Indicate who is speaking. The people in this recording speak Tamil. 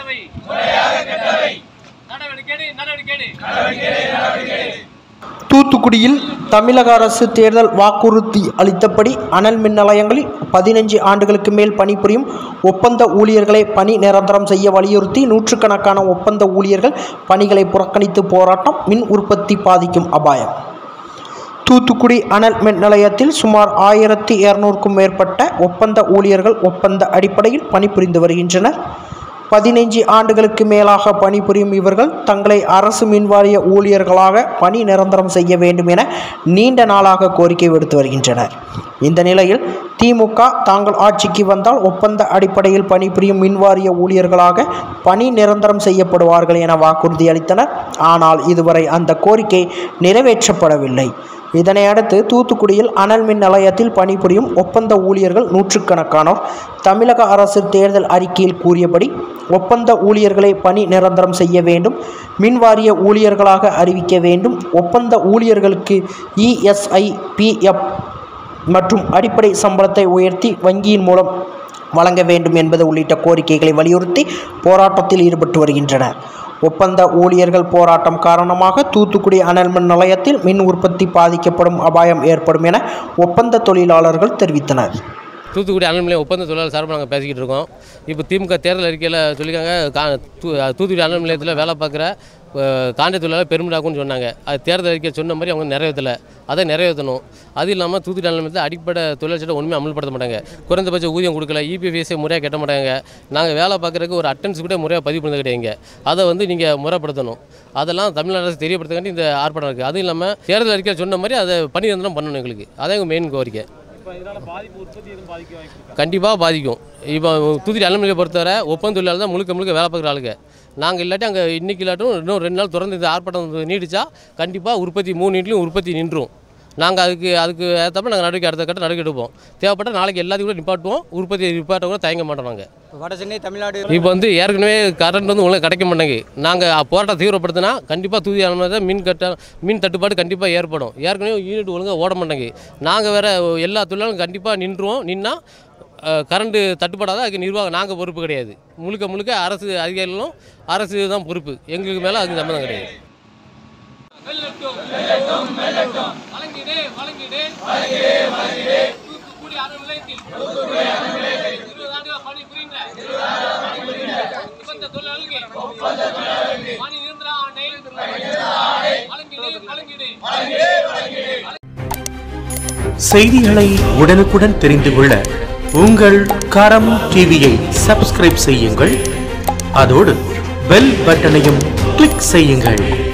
Speaker 1: கெட்டவை நடவடிக்கை எடு, நடவடிக்கை எடு.
Speaker 2: தூத்துக்குடியில் தமிழக அரசு தேர்தல் வாக்குறுதி அளித்தபடி அனல் மின் நிலையங்களில் பதினஞ்சு ஆண்டுகளுக்கு மேல் பணிபுரியும் ஒப்பந்த ஊழியர்களை பணி நிரந்தரம் செய்ய வலியுறுத்தி நூற்றுக்கணக்கான ஒப்பந்த ஊழியர்கள் பணிகளை புறக்கணித்து போராட்டம் மின் உற்பத்தி பாதிக்கும் அபாயம் தூத்துக்குடி அனல் மின் நிலையத்தில் சுமார் ஆயிரத்தி இரநூறுக்கும் மேற்பட்ட ஒப்பந்த ஊழியர்கள் ஒப்பந்த அடிப்படையில் பணிபுரிந்து வருகின்றனர் பதினைஞ்சு ஆண்டுகளுக்கு மேலாக பணிபுரியும் இவர்கள் தங்களை அரசு மின்வாரிய ஊழியர்களாக பணி நிரந்தரம் செய்ய வேண்டும் என நீண்ட நாளாக கோரிக்கை விடுத்து வருகின்றனர் இந்த நிலையில் திமுக தாங்கள் ஆட்சிக்கு வந்தால் ஒப்பந்த அடிப்படையில் பணிபுரியும் மின்வாரிய ஊழியர்களாக பணி நிரந்தரம் செய்யப்படுவார்கள் என வாக்குறுதி அளித்தனர் ஆனால் இதுவரை அந்த கோரிக்கை நிறைவேற்றப்படவில்லை இதனை அடுத்து தூத்துக்குடியில் அனல் மின் நிலையத்தில் பணிபுரியும் ஒப்பந்த ஊழியர்கள் நூற்றுக்கணக்கானோர் தமிழக அரசு தேர்தல் அறிக்கையில் கூறியபடி ஒப்பந்த ஊழியர்களை பணி நிரந்தரம் செய்ய வேண்டும் மின்வாரிய ஊழியர்களாக அறிவிக்க வேண்டும் ஒப்பந்த ஊழியர்களுக்கு இஎஸ்ஐ பிஎஃப் மற்றும் அடிப்படை சம்பளத்தை உயர்த்தி வங்கியின் மூலம் வழங்க வேண்டும் என்பது உள்ளிட்ட கோரிக்கைகளை வலியுறுத்தி போராட்டத்தில் ஈடுபட்டு வருகின்றனர் ஒப்பந்த ஊழியர்கள் போராட்டம் காரணமாக தூத்துக்குடி அனல் மின் நிலையத்தில் மின் உற்பத்தி பாதிக்கப்படும் அபாயம் ஏற்படும் என ஒப்பந்த தொழிலாளர்கள் தெரிவித்தனர்
Speaker 3: தூத்துக்குடி அனல் நிலையம் ஒப்பந்த தொழிலாளர் சார்பாக நாங்கள் பேசிக்கிட்டு இருக்கோம் இப்போ திமுக தேர்தல் அறிக்கையில் சொல்லியிருக்காங்க கா தூ தூத்துக்குடி அனல் நிலையத்தில் வேலை பார்க்குற காண்ட்ராக்ட் தொழிலாளர் பெருமிடாக்கும்னு சொன்னாங்க அது தேர்தல் அறிக்கை சொன்ன மாதிரி அவங்க நிறைவேற்றலை அதை நிறைவேற்றணும் அது இல்லாமல் தூத்துக்குடி அனல் நிலையத்தில் அடிப்படை தொழிலாளர் சட்டம் ஒன்றுமே அமல்படுத்த மாட்டாங்க குறைந்தபட்ச ஊதியம் கொடுக்கல இபிஎஃப்எஸ்ஐ முறையாக கட்ட மாட்டாங்க நாங்கள் வேலை பார்க்குறதுக்கு ஒரு அட்டன்ஸ் கூட முறையாக பதிவு பண்ணது கிடையாதுங்க அதை வந்து நீங்கள் முறைப்படுத்தணும் அதெல்லாம் தமிழ்நாடு அரசு தெரியப்படுத்துக்காண்டி இந்த ஆர்ப்பாட்டம் இருக்குது அதுவும் இல்லாமல் தேர்தல் அறிக்கையில் சொன்ன மாதிரி அதை பணி நிரந்தரம் பண்ணணும் எங்களுக்கு அதான் எங்கள் மெயின் கோரிக்கை கண்டிப்பாக பாதிக்கும் இப்போ தூத்துக்குடி அலுவலகத்தை பொறுத்தவரை ஒப்பந்த தொழிலாளர் தான் முழுக்க முழுக்க வேலை பார்க்குற ஆளுங்க நாங்கள் இல்லாட்டி அங்கே இன்னைக்கு இல்லாட்டும் இன்னும் ரெண்டு நாள் தொடர்ந்து இந்த ஆர்ப்பாட்டம் நீடிச்சா கண்டிப்பாக உற்பத்தி மூணு வீட்லையும் உற்பத்தி நின்றும் நாங்கள் அதுக்கு அதுக்கு ஏற்றப்ப நாங்கள் நடவடிக்கை அடுத்த கட்ட நடவடிக்கை எடுப்போம் தேவைப்பட்ட நாளைக்கு எல்லாத்தையும் கூட நிப்பாட்டுவோம் உற்பத்தி நிப்பாட்ட கூட தயங்க மாட்டோம் நாங்கள்
Speaker 4: வட சென்னை தமிழ்நாடு
Speaker 3: இப்போ வந்து ஏற்கனவே கரண்ட் வந்து உங்களுக்கு கிடைக்க மாட்டேங்குது நாங்கள் போராட்டம் தீவிரப்படுத்தினா கண்டிப்பாக தூதி அனுமதி மின் கட்ட மின் தட்டுப்பாடு கண்டிப்பாக ஏற்படும் ஏற்கனவே யூனிட் ஒழுங்காக ஓட மாட்டேங்குது நாங்கள் வேறு எல்லா தொழிலாளரும் கண்டிப்பாக நின்றுவோம் நின்னா கரண்ட்டு தட்டுப்பாடாத அதுக்கு நிர்வாகம் நாங்கள் பொறுப்பு கிடையாது முழுக்க முழுக்க அரசு அதிகாரிகளும் அரசு தான் பொறுப்பு எங்களுக்கு மேலே அதுக்கு சம்மந்தம் கிடையாது
Speaker 1: வெல்லட்டும் வழங்கிடு வழங்கிடு தூத்துக்குடி அனல் நிலையத்தில் இருபது ஆண்டுகள் பணிபுரிந்த ஒப்பந்த தொழிலாளர்களுக்கு பணி நிரந்தர ஆணை வழங்கிடு வழங்கிடு
Speaker 5: செய்திகளை உடனுக்குடன் தெரிந்து கொள்ள உங்கள் கரம் டிவியை சப்ஸ்கிரைப் செய்யுங்கள் அதோடு பெல் பட்டனையும் கிளிக் செய்யுங்கள்